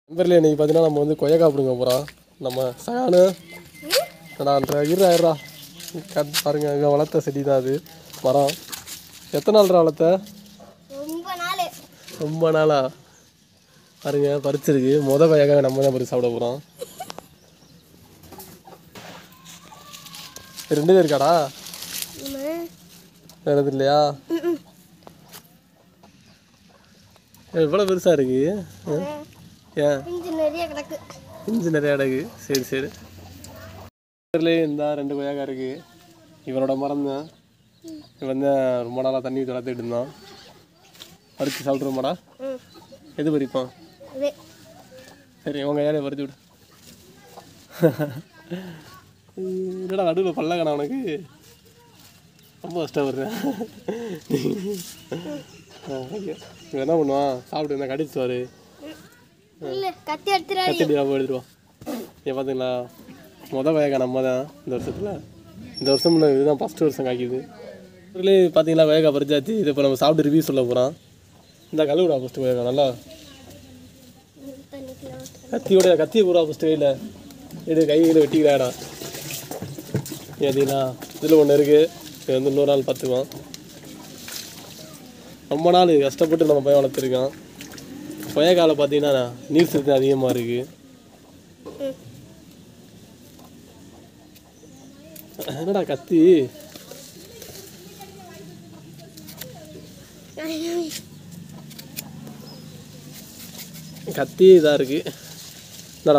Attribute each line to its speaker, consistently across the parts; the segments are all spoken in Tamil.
Speaker 1: நண்பர்களே இன்னைக்கு பார்த்தீங்கன்னா நம்ம வந்து கொய்யாக்காய் பிடுங்க போகிறோம் நம்ம சகானு நான் இருறா இருறா கட் பாருங்க இங்கே வளர்த்த செடி தான் அது மரம் எத்தனை நாள்ரா வளர்த்த
Speaker 2: ரொம்ப நாள்
Speaker 1: ரொம்ப நாளா பாருங்க பறிச்சிருக்கு முத கொய்யாக்காய் நம்ம தான் பறிச்சு சாப்பிட போகிறோம் ரெண்டு பேர் இருக்காடா வேறு எதுவும் இல்லையா எவ்வளோ பெருசாக இருக்கு ஆ? ஏன்
Speaker 2: பிஞ்சு நிறைய கிடக்கு
Speaker 1: இஞ்சி நிறைய அடகு சரி சரி இதுலேயே இந்த ரெண்டு கொய்யாக்காய் இருக்கு இவனோட மரம் தான் இவன் தான் ரொம்ப நாளாக தண்ணி ஊற்றி வளர்த்துட்டு இருந்தான் பறித்து சாப்பிட்ருமாடா
Speaker 2: ம்
Speaker 1: எது பறிப்பான்
Speaker 2: இது
Speaker 1: சரி உங்கள் ஏழையை பறிச்சு விடு என்னடா நடுவில் பல்லக்கான உனக்கு ரொம்ப கஷ்டப்படுறேன் இவன் என்ன பண்ணுவான் சாப்பிட்டு இருந்தால் கடிச்சுவாரு
Speaker 2: இல்லை கத்தி எடுத்துறாரு
Speaker 1: கத்திட்டு ஞாபகம் எடுத்துருவோம் ஏன் பார்த்தீங்களா மொதல் கொய்யாக்காய் நம்ம தான் இந்த வருஷத்தில் இந்த வருஷம் இல்லை இதுதான் ஃபஸ்ட்டு வருஷம் காய்க்குது இதுலே பார்த்தீங்களா கொய்யாக்காய் பறிச்சாச்சு இதை இப்போ நம்ம சாப்பிட்டு ரிவ்யூ சொல்ல போகிறோம் இந்த கழுவுடா ஃபஸ்ட்டு கொய்யாக்காய் நல்லா
Speaker 2: தண்ணிக்குள்ள
Speaker 1: கத்தியோட கத்தியை பூரா ஃபஸ்ட்டு கையில் இது கையில் வெட்டிக்கிறாடா ஏதீங்களா இதில் ஒன்று இருக்குது இது வந்து இன்னொரு நாள் பார்த்துக்குவோம் ரொம்ப நாள் கஷ்டப்பட்டு நம்ம பையன் வளர்த்துருக்கோம் கொய்யாக்காயில் பார்த்தீங்கன்னா நீர் சத்து அதிகமாக இருக்குது என்னடா கத்தி கத்தி இதாக இருக்கு என்னடா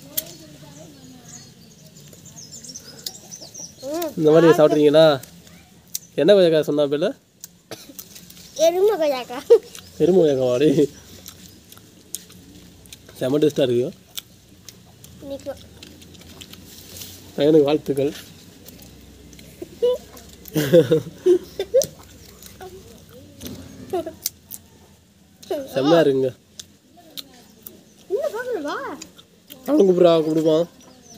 Speaker 1: இந்த மாதிரி சாப்பிட்றீங்களா என்ன கொய்யாக்காய் சொன்னா பேர்ல
Speaker 2: எருமை கொய்யாக்கா
Speaker 1: எறும்பு கொய்யாக்காய் வாடி செம்ம டேஸ்ட்டாக இருக்கு
Speaker 2: நிற்கும்
Speaker 1: பையனுக்கு வாழ்த்துக்கள் செம்மையா இருக்குங்க
Speaker 2: இன்னும் பார்க்கலவா
Speaker 1: அவனுக்கு கூப்பிட்றா கொடுப்பான்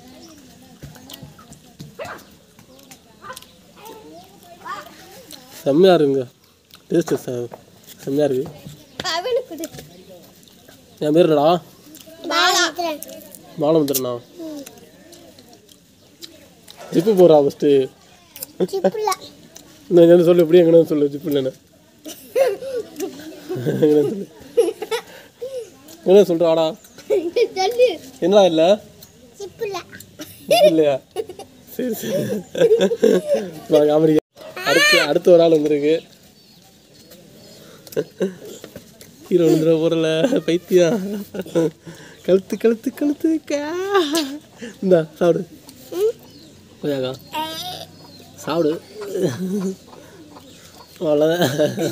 Speaker 1: செம்மையா இருக்குங்க டேஸ்ட்டு செம்மையா இருக்கு
Speaker 2: அவனுக்கு கொடு
Speaker 1: என் பேர் என்னடா
Speaker 2: பாலா
Speaker 1: பாலமுத்திரண்ணா ஜிப்பு போடுறா ஃபஸ்ட்டு
Speaker 2: சிப்பில்
Speaker 1: இன்னும் என்ன சொல்லு எப்படி எங்கன்னு சொல்லு ஜிப்பு இல்லைன்னு எங்கன்னு சொல்லு என்ன சொல்கிறாடா
Speaker 2: சொல்லு
Speaker 1: என்னடா இல்லை
Speaker 2: சிப்பில்
Speaker 1: இல்லையா சரி சரி வாங்க அமெரிக்கா அடுத்து அடுத்து ஒரு ஆள் வந்திருக்கு ஹீரோ வந்துட போறல பைத்தியம் கழுத்து கழுத்து கழுத்து கா இந்தா சாப்பிடு கொய்யாக்கா சாப்பிடு அவ்வளோதான்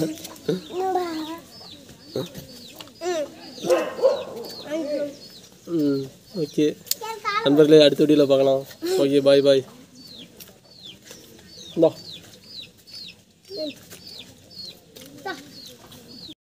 Speaker 1: ம் ஓகே நண்பர்களே அடுத்த வீடியோவில் பார்க்கலாம் ஓகே பாய் பாய் இந்தா